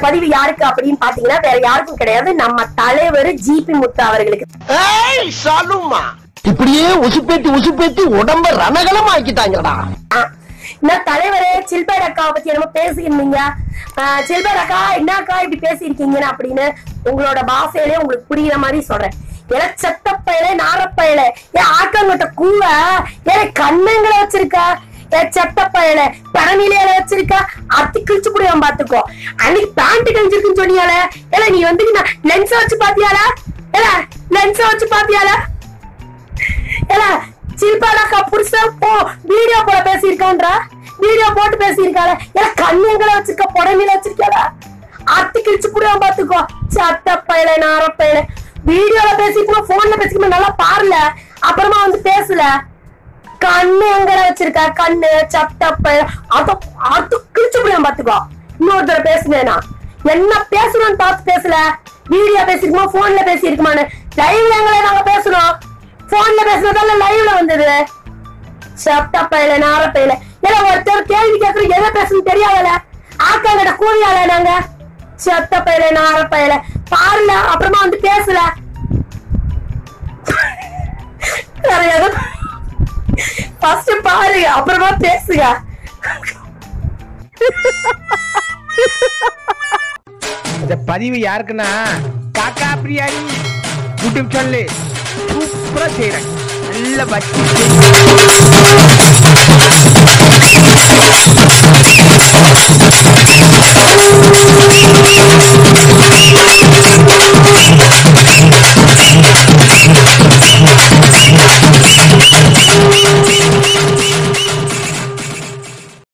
பதிவு யாருக்கு அப்படின்னு பாத்தீங்கன்னா வேற யாருக்கும் கிடையாது நம்ம தலைவர் ஜிபி முத்து அவர்களுக்கு ஏய் சலுமா இப்படியே உசுப்பேத்தி உசுப்பேத்தி உடம்ப ரணகலம் ஆக்கிட்டாங்கடா ஆ, என்ன தலைவரே சில்பேட் அக்காவை பத்தி என்னமோ பேசியிருந்தீங்க சில்பேட் அக்கா என்னக்கா இப்படி பேசியிருக்கீங்கன்னு அப்படின்னு உங்களோட பாஷையிலே உங்களுக்கு புரியுற மாதிரி சொல்றேன் ஏன்னா செத்தப்பயலே நாரப்பயலே ஏன் ஆக்கங்கிட்ட கூவ ஏன் கண்ணங்களை வச்சிருக்க ஏன் செத்தப்பயல பழனிலையில வச்சிருக்க அத்தி கிழிச்சு புடியாம பாத்துக்கோ அன்னைக்கு பேண்ட் கிழிஞ்சிருக்குன்னு சொன்னியால ஏல நீ வந்து லென்ஸ் வச்சு பாத்தியால ஏல லென்ஸ் வச்சு பாத்தியால ஏல சில்பாடாக்கா புருஷன் போ வீடியோ போட பேசியிருக்கான்றா வீடியோ போட்டு பேசியிருக்காள ஏல கண்ணுங்களை வச்சிருக்க புடமையில வச்சிருக்காள அத்தி கிழிச்சு புடியாம பாத்துக்கோ சட்ட பையல நார பையல வீடியோல பேசிக்கணும் போன்ல பேசிக்கணும் நல்லா பாருல அப்புறமா வந்து பேசல கண்ணு எங்கட வச்சிருக்க கண்ணு சட்ட பையல அத அது கிழிச்சு புடியாம பாத்துக்கோ இன்னொரு தடவை பேசுனேனா என்ன பேசணும்னு பார்த்து பேசல வீடியோ பேசிருக்குமா போன்ல பேசியிருக்குமான்னு லைவ்ல எங்களை நாங்க பேசுறோம் போன்ல பேசுனதால லைவ்ல வந்தது சப்டா பையல நார பையல ஏன்னா ஒருத்தர் கேள்வி கேட்கறது எதை பேசணும் தெரியாதல ஆக்காங்கட கூலியால நாங்க சத்த பையல நார பையல பாருல அப்புறமா வந்து பேசல வேற எதுவும் ஃபர்ஸ்ட் பாருங்க அப்புறமா பேசுங்க இந்த பதிவு யாருக்குன்னா காக்கா பிரியாணி யூடியூப் சேனல் சூப்பரா செய்யறேன் நல்ல பட்ஜெட்